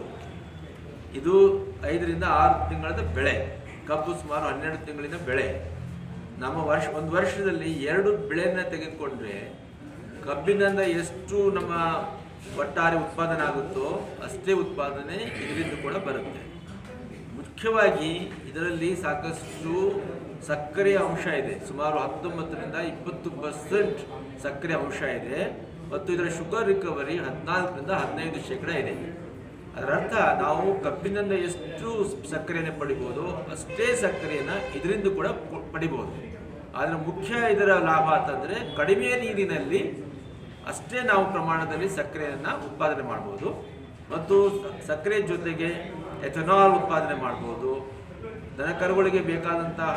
Speaker 13: ಇದು ಐದರಿಂದ ಆರು ತಿಂಗಳದ ಬೆಳೆ ಕಬ್ಬು ಸುಮಾರು ಹನ್ನೆರಡು ತಿಂಗಳಿನ ಬೆಳೆ ನಮ್ಮ ವರ್ಷ ಒಂದು ವರ್ಷದಲ್ಲಿ ಎರಡು ಬೆಳೆಯನ್ನು ತೆಗೆದುಕೊಂಡ್ರೆ ಕಬ್ಬಿನಿಂದ ಎಷ್ಟು ನಮ್ಮ ಒಟ್ಟಾರೆ ಉತ್ಪಾದನೆ ಆಗುತ್ತೋ ಅಷ್ಟೇ ಉತ್ಪಾದನೆ ಇದರಿಂದ ಕೂಡ ಬರುತ್ತೆ ಮುಖ್ಯವಾಗಿ ಇದರಲ್ಲಿ ಸಾಕಷ್ಟು ಸಕ್ಕರೆಯ ಅಂಶ ಇದೆ ಸುಮಾರು ಹತ್ತೊಂಬತ್ತರಿಂದ ಇಪ್ಪತ್ತು ಪರ್ಸೆಂಟ್ ಸಕ್ಕರೆ ಅಂಶ ಇದೆ ಮತ್ತು ಇದರ ಶುಗರ್ ರಿಕವರಿ ಹದಿನಾಲ್ಕರಿಂದ ಹದಿನೈದು ಶೇಕಡ ಇದೆ ಅದರರ್ಥ ನಾವು ಕಬ್ಬಿನಿಂದ ಎಷ್ಟು ಸಕ್ಕರೆಯನ್ನು ಪಡಿಬೋದು ಅಷ್ಟೇ ಸಕ್ಕರೆಯನ್ನು ಇದರಿಂದ ಕೂಡ ಪ- ಪಡಿಬೋದು ಆದರೆ ಮುಖ್ಯ ಇದರ ಲಾಭ ಅಂತಂದರೆ ಕಡಿಮೆ ನೀರಿನಲ್ಲಿ ಅಷ್ಟೇ ನಾವು ಪ್ರಮಾಣದಲ್ಲಿ ಸಕ್ಕರೆಯನ್ನು ಉತ್ಪಾದನೆ ಮಾಡ್ಬೋದು ಮತ್ತು ಸ- ಸಕ್ಕರೆ ಜೊತೆಗೆ ಎಥನಾಲ್ ಉತ್ಪಾದನೆ ಮಾಡ್ಬೋದು ದನಕರುಗಳಿಗೆ ಬೇಕಾದಂತಹ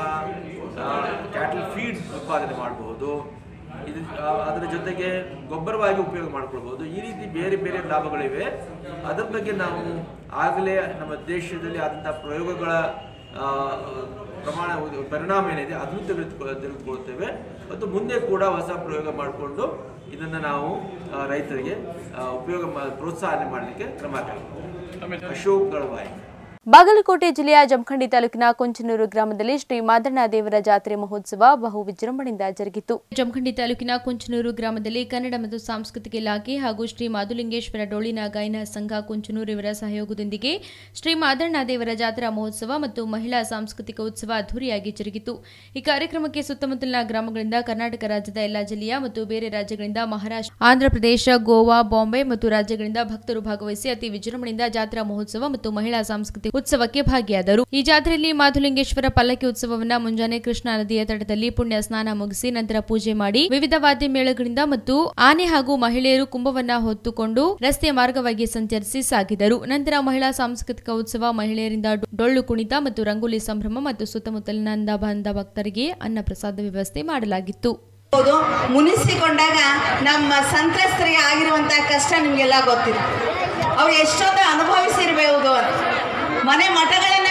Speaker 13: ಕ್ಯಾಟಲ್ ಫೀಡ್ ಉತ್ಪಾದನೆ ಮಾಡಬಹುದು ಇದು ಆ, ಅದರ ಜೊತೆಗೆ ಗೊಬ್ಬರವಾಗಿ ಉಪಯೋಗ ಮಾಡ್ಕೊಳ್ಬೋದು ಈ ರೀತಿ ಬೇರೆ ಬೇರೆ ಲಾಭಗಳಿವೆ ಅದ್ರ ಬಗ್ಗೆ ನಾವು ಆಗಲೇ ನಮ್ಮ ದೇಶದಲ್ಲಿ ಆದಂಥ ಪ್ರಯೋಗಗಳ ಆ, ಪ್ರಮಾಣ ಪರಿಣಾಮ ಏನಿದೆ ಅದನ್ನು ತೆಗೆದುಕೊ ತೆಗೆದುಕೊಳ್ತೇವೆ ಮತ್ತು ಮುಂದೆ ಕೂಡ ಹೊಸ ಪ್ರಯೋಗ ಮಾಡಿಕೊಂಡು ಇದನ್ನು ನಾವು ಆ, ರೈತರಿಗೆ ಆ, ಉಪಯೋಗ ಮಾ- ಪ್ರೋತ್ಸಾಹನೆ ಮಾಡಲಿಕ್ಕೆ ಕ್ರಮ ಕೈಗೊಳ್ಳುತ್ತೇವೆ ಅಶೋಕ್ ಗಳವಾಯಿ
Speaker 1: ಬಾಗಲಕೋಟೆ ಜಿಲ್ಲೆಯ ಜಮಖಂಡಿ ತಾಲೂಕಿನ ಕೊಂಚನೂರು ಗ್ರಾಮದಲ್ಲಿ ಶ್ರೀ ಮಾದಣ್ಣ ದೇವರ ಜಾತ್ರೆ ಮಹೋತ್ಸವ ಬಹು ವಿಜೃಂಭಣೆಯಿಂದ ಜರುಗಿತು
Speaker 2: ಜಮಖಂಡಿ ತಾಲೂಕಿನ ಕುಂಚನೂರು ಗ್ರಾಮದಲ್ಲಿ ಕನ್ನಡ ಮತ್ತು ಸಾಂಸ್ಕೃತಿಕ ಇಲಾಖೆ ಹಾಗೂ ಶ್ರೀ ಮಾದುಲಿಂಗೇಶ್ವರ ಡೊಳ್ಳಿನ ಗಾಯನ ಸಂಘ ಕುಂಚನೂರು ಇವರ ಸಹಯೋಗದೊಂದಿಗೆ ಶ್ರೀ ಮಾದಣ್ಣ ದೇವರ ಜಾತ್ರಾ ಮಹೋತ್ಸವ ಮತ್ತು ಮಹಿಳಾ ಸಾಂಸ್ಕೃತಿಕ ಉತ್ಸವ ಅದ್ದೂರಿಯಾಗಿ ಜರುಗಿತು ಈ ಕಾರ್ಯಕ್ರಮಕ್ಕೆ ಸುತ್ತಮುತ್ತಲಿನ ಗ್ರಾಮಗಳಿಂದ ಕರ್ನಾಟಕ ರಾಜ್ಯದ ಎಲ್ಲಾ ಜಿಲ್ಲೆಯ ಮತ್ತು ಬೇರೆ ರಾಜ್ಯಗಳಿಂದ ಮಹಾರಾಷ್ಟ್ರ ಆಂಧ್ರಪ್ರದೇಶ ಗೋವಾ ಬಾಂಬೆ ಮತ್ತು ರಾಜ್ಯಗಳಿಂದ ಭಕ್ತರು ಭಾಗವಹಿಸಿ ಅತಿ ವಿಜೃಂಭಣೆಯಿಂದ ಜಾತ್ರಾ ಮಹೋತ್ಸವ ಮತ್ತು ಮಹಿಳಾ ಸಾಂಸ್ಕೃತಿಕ ಉತ್ಸವಕ್ಕೆ ಭಾಗಿಯಾದರು ಈ ಜಾತ್ರೆಯಲ್ಲಿ ಮಾಧುಲಿಂಗೇಶ್ವರ ಪಲ್ಲಕ್ಕಿ ಉತ್ಸವವನ್ನ ಮುಂಜಾನೆ ಕೃಷ್ಣಾ ನದಿಯ ತಟದಲ್ಲಿ ಪುಣ್ಯ ಸ್ನಾನ ಮುಗಿಸಿ ನಂತರ ಪೂಜೆ ಮಾಡಿ ವಿವಿಧ ವಾದ್ಯ ಮೇಳಗಳಿಂದ ಮತ್ತು ಆನೆ ಹಾಗೂ ಮಹಿಳೆಯರು ಕುಂಭವನ್ನ ಹೊತ್ತುಕೊಂಡು ರಸ್ತೆ ಮಾರ್ಗವಾಗಿ ಸಂಚರಿಸಿ ಸಾಗಿದರು ನಂತರ ಮಹಿಳಾ ಸಾಂಸ್ಕೃತಿಕ ಉತ್ಸವ ಮಹಿಳೆಯರಿಂದ ಡೊಳ್ಳು ಕುಣಿತ ಮತ್ತು ರಂಗೋಲಿ ಸಂಭ್ರಮ ಮತ್ತು ಸುತ್ತಮುತ್ತಲಿನಿಂದ ಬಂದ ಭಕ್ತರಿಗೆ ಅನ್ನ ಪ್ರಸಾದ ವ್ಯವಸ್ಥೆ ಮಾಡಲಾಗಿತ್ತು
Speaker 14: ಹೌದು ಮುನಿಸಿಕೊಂಡಾಗ ನಮ್ಮ ಸಂತ್ರಸ್ತರಿಗೆ ಆಗಿರುವಂತಹ ಕಷ್ಟ ನಿಮಗೆಲ್ಲ ಗೊತ್ತಿದೆ ಅವ್ರು ಎಷ್ಟೊಂದು ಅನುಭವಿಸಿರ್ಬಹುದು ಅಂತ ಮನೆ ಮಠಗಳನ್ನ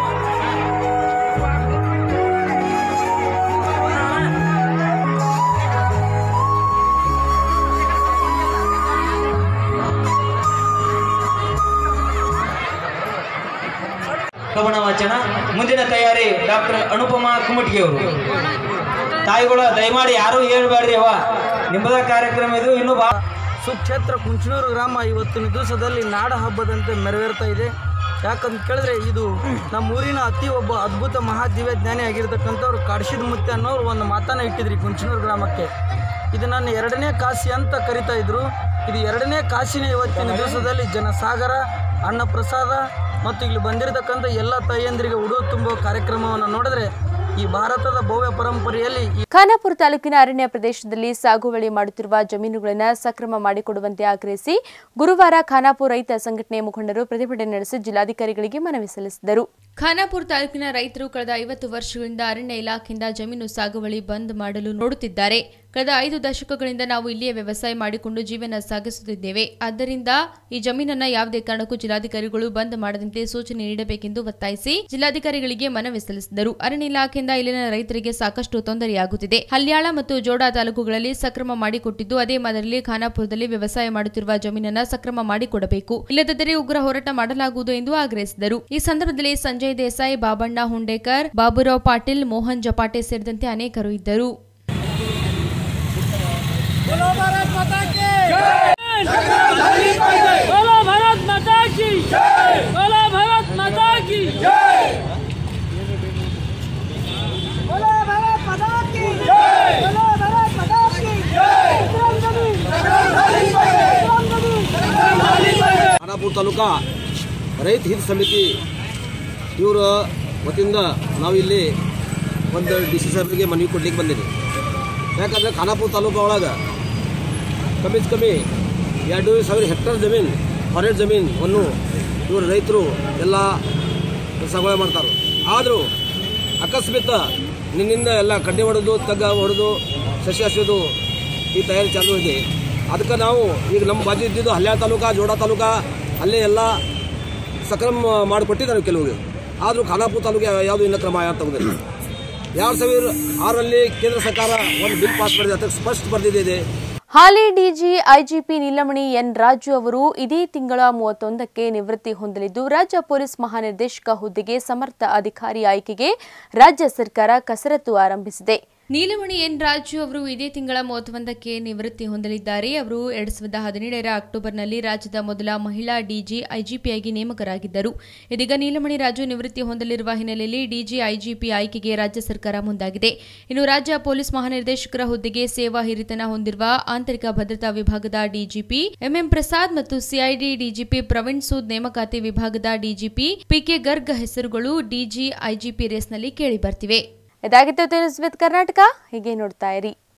Speaker 15: ಕವನ ವಾಚನ ಮುಂದಿನ ತಯಾರಿ ಡಾಕ್ಟರ್ ಅನುಪಮಾ ಕುಮಟ್ಗಿ ಅವರು ತಾಯಿಗಳು ದಯಮಾಡಿ ಯಾರು ಹೇಳ್ಬೇಡ್ರಿ ಅವ ನಿಮ್ಮದ ಕಾರ್ಯಕ್ರಮ ಇದು ಇನ್ನು ಬಾ
Speaker 16: ಸುಕ್ಷೇತ್ರ ಕುಂಚನೂರು ಗ್ರಾಮ ಇವತ್ತಿನ ದಿವಸದಲ್ಲಿ ನಾಡ ಹಬ್ಬದಂತೆ ನೆರವೇರ್ತಾ ಇದೆ ಯಾಕಂತ ಕೇಳಿದ್ರೆ ಇದು ನಮ್ಮ ಊರಿನ ಅತಿ ಒಬ್ಬ ಅದ್ಭುತ ಮಹಾದಿವ್ಯ ಜ್ಞಾನಿ ಆಗಿರ್ತಕ್ಕಂಥವ್ರು ಕಾಡ್ಸಿದ ಮುತ್ತೆ ಅನ್ನೋರು ಒಂದು ಮಾತನ್ನ ಇಟ್ಟಿದ್ರಿ ಕುಂಚನೂರು ಗ್ರಾಮಕ್ಕೆ ಇದು ನನ್ನ ಎರಡನೇ ಕಾಶಿ ಅಂತ ಕರಿತಾ ಇದ್ರು ಇದು ಎರಡನೇ ಕಾಶಿನ ಇವತ್ತಿನ ದಿವಸದಲ್ಲಿ ಜನಸಾಗರ ಅನ್ನ ಪ್ರಸಾದ ಮತ್ತು ಇಲ್ಲಿ ಬಂದಿರತಕ್ಕಂಥ ಎಲ್ಲ ತಾಯಿಯಂದಿರಿಗೆ ಉಡು ತುಂಬೋ ಕಾರ್ಯಕ್ರಮವನ್ನು ನೋಡಿದ್ರೆ ಈ ಭಾರತದ ಭವ್ಯ ಪರಂಪರೆಯಲ್ಲಿ ಈ
Speaker 1: ಖಾನಾಪುರ ತಾಲೂಕಿನ ಅರಣ್ಯ ಪ್ರದೇಶದಲ್ಲಿ ಸಾಗುವಳಿ ಮಾಡುತ್ತಿರುವ ಜಮೀನುಗಳನ್ನು ಸಕ್ರಮ ಮಾಡಿಕೊಡುವಂತೆ ಆಗ್ರಹಿಸಿ ಗುರುವಾರ ಖಾನಾಪುರ ರೈತ ಸಂಘಟನೆ ಮುಖಂಡರು ಪ್ರತಿಭಟನೆ ನಡೆಸಿ ಜಿಲ್ಲಾಧಿಕಾರಿಗಳಿಗೆ ಮನವಿ ಸಲ್ಲಿಸಿದರು
Speaker 2: ಖಾನಾಪುರ ತಾಲೂಕಿನ ರೈತರು ಕಳೆದ ಐವತ್ತು ವರ್ಷಗಳಿಂದ ಅರಣ್ಯ ಇಲಾಖೆಯಿಂದ ಜಮೀನು ಸಾಗುವಳಿ ಬಂದ್ ಮಾಡಲು ನೋಡುತ್ತಿದ್ದಾರೆ ಕಳೆದ ಐದು ದಶಕಗಳಿಂದ ನಾವು ಇಲ್ಲಿಯೇ ವ್ಯವಸಾಯ ಮಾಡಿಕೊಂಡು ಜೀವನ ಸಾಗಿಸುತ್ತಿದ್ದೇವೆ ಆದ್ದರಿಂದ ಈ ಜಮೀನನ್ನ ಯಾವುದೇ ಕಾರಣಕ್ಕೂ ಜಿಲ್ಲಾಧಿಕಾರಿಗಳು ಬಂದ್ ಮಾಡದಂತೆ ಸೂಚನೆ ನೀಡಬೇಕೆಂದು ಒತ್ತಾಯಿಸಿ ಜಿಲ್ಲಾಧಿಕಾರಿಗಳಿಗೆ ಮನವಿ ಸಲ್ಲಿಸಿದರು ಅರಣ್ಯ ಇಲಾಖೆಯಿಂದ ಇಲ್ಲಿನ ರೈತರಿಗೆ ಸಾಕಷ್ಟು ತೊಂದರೆಯಾಗುತ್ತಿದೆ ಹಲ್ಯಾಳ ಮತ್ತು ಜೋಡಾ ತಾಲೂಕುಗಳಲ್ಲಿ ಸಕ್ರಮ ಮಾಡಿಕೊಟ್ಟಿದ್ದು ಅದೇ ಮಾದರಿಯಲ್ಲಿ ಖಾನಾಪುರದಲ್ಲಿ ವ್ಯವಸಾಯ ಮಾಡುತ್ತಿರುವ ಜಮೀನನ್ನ ಸಕ್ರಮ ಮಾಡಿಕೊಡಬೇಕು ಇಲ್ಲದಿದ್ದರೆ ಉಗ್ರ ಹೋರಾಟ ಮಾಡಲಾಗುವುದು ಎಂದು ಆಗ್ರಹಿಸಿದರು ಈ ಸಂದರ್ಭದಲ್ಲಿ ಸಂಜಯ್ ದೇಸಾಯಿ ಬಾಬಣ್ಣ ಹುಂಡೇಕರ್ ಬಾಬುರಾವ್ ಪಾಟೀಲ್ ಮೋಹನ್ ಜಪಾಟೆ ಸೇರಿದಂತೆ ಅನೇಕರು ಇದ್ದರು
Speaker 3: बोलो भारत माता की बोलो भारत माता की बोलो भारत माता की बोलो भारत माता की बोलो भारत माता की
Speaker 17: ಖಾನಾಪುರ ತಾಲೂಕಾ ರೈತ ಹಿತ ಸಮಿತಿ ಇವರ ವತಿಯಿಂದ ನಾವಿಲ್ಲಿ ಒಂದು ಡಿ ಸಿ ಸಾಹೇಬರಿಗೆ ಮನವಿ ಕೊಡ್ಲಿಕ್ಕೆ ಬಂದಿದ್ದೀವಿ ಯಾಕಂದರೆ ಖಾನಾಪುರ ತಾಲೂಕು ಒಳಗೆ ಕಮ್ಮಿ ಕಮ್ಮಿ ಎರಡು ಸಾವಿರ ಹೆಕ್ಟರ್ ಜಮೀನು ಫಾರೆಸ್ಟ್ ಜಮೀನನ್ನು ಇವರು ರೈತರು ಎಲ್ಲ ಕೆಲಸಗಳೇ ಮಾಡ್ತಾರೆ ಆದರೂ ಅಕಸ್ಮಾತ್ ನಿನ್ನಿಂದ ಎಲ್ಲ ಕಡ್ಡಿ ಹೊಡೆದು ತಗ್ಗ ಹೊಡೆದು ಸಸ್ಯ ಹಚ್ಚೋದು ಈ ತಯಾರಿ ಚಾಲೂ ಇದೆ ಅದಕ್ಕೆ ನಾವು ಈಗ ನಮ್ಮ ಬಾಜು ಇದ್ದಿದ್ದು ಹಲ್ಯಾಳ ತಾಲೂಕಾ ಜೋಡ ತಾಲೂಕಾ ಅಲ್ಲೇ ಎಲ್ಲ ಸಕ್ರಮ ಮಾಡಿಕೊಟ್ಟಿದ್ದಾರೆ ಕೆಲವು ಆದರೂ ಖಾನಾಪುರ ತಾಲೂಕು ಯಾವುದು ಇನ್ನೂ ಕ್ರಮ ಯಾರು ತಗೋದಿಲ್ಲ ಎರಡು ಸಾವಿರ ಆರರಲ್ಲಿ ಕೇಂದ್ರ ಸರ್ಕಾರ ಒಂದು ಬಿಲ್ ಪಾಸ್ ಮಾಡಿದೆ ಅದಕ್ಕೆ ಸ್ಪಷ್ಟ ಬರೆದಿದೆ
Speaker 1: ಹಾಲಿ DG IGP Neelamani N Raju ಅವರು ಇದೇ ತಿಂಗಳ ಮೂವತ್ತೊಂದಕ್ಕೆ ನಿವೃತ್ತಿ ಹೊಂದಲಿದ್ದು ರಾಜ್ಯ ಪೊಲೀಸ್ ಮಹಾನಿರ್ದೇಶಕ ಹುದ್ದೆಗೆ ಸಮರ್ಥ ಅಧಿಕಾರಿ ಆಯ್ಕೆಗೆ ರಾಜ್ಯ ಸರ್ಕಾರ ಕಸರತ್ತು ಆರಂಭಿಸಿದೆ
Speaker 2: ನೀಲಮಣಿ ಎನ್ ರಾಜು ಅವರು ಇದೇ ತಿಂಗಳ ಮೂವತ್ತೊಂದಕ್ಕೆ ನಿವೃತ್ತಿ ಹೊಂದಲಿದ್ದಾರೆ ಅವರು ಎರಡ್ ಸಾವಿರದ ಹದಿನೇಳರ ಅಕ್ಟೋಬರ್ನಲ್ಲಿ ರಾಜ್ಯದ ಮೊದಲ ಮಹಿಳಾ ಡಿಜಿ ಐಜಿಪಿಯಾಗಿ ನೇಮಕರಾಗಿದ್ದರು ಇದೀಗ ನೀಲಮಣಿ ರಾಜು ನಿವೃತ್ತಿ ಹೊಂದಲಿರುವ ಹಿನ್ನೆಲೆಯಲ್ಲಿ ಡಿಜಿ ಐಜಿಪಿ ಆಯ್ಕೆಗೆ ರಾಜ್ಯ ಸರ್ಕಾರ ಮುಂದಾಗಿದೆ ಇನ್ನು ರಾಜ್ಯ ಪೊಲೀಸ್ ಮಹಾನಿರ್ದೇಶಕರ ಹುದ್ದೆಗೆ ಸೇವಾ ಹಿರಿತನ ಹೊಂದಿರುವ ಆಂತರಿಕ ಭದ್ರತಾ ವಿಭಾಗದ ಡಿಜಿಪಿ ಎಂಎಂ ಪ್ರಸಾದ್ ಮತ್ತು ಸಿಐಡಿ ಡಿಜಿಪಿ ಪ್ರವೀಣ್ ಸೂದ್ ನೇಮಕಾತಿ ವಿಭಾಗದ ಡಿಜಿಪಿ ಪಿಕೆ ಗರ್ಗ್ ಹೆಸರುಗಳು ಡಿಜಿ ಐಜಿಪಿ ರೇಸ್ನಲ್ಲಿ ಕೇಳಿಬರ್ತಿವೆ
Speaker 1: ಇದಾಗಿತ್ತು ನ್ಯೂಸ್ ವಿತ್ ಕರ್ನಾಟಕ ಹೀಗೆ ನೋಡ್ತಾ ಇರಿ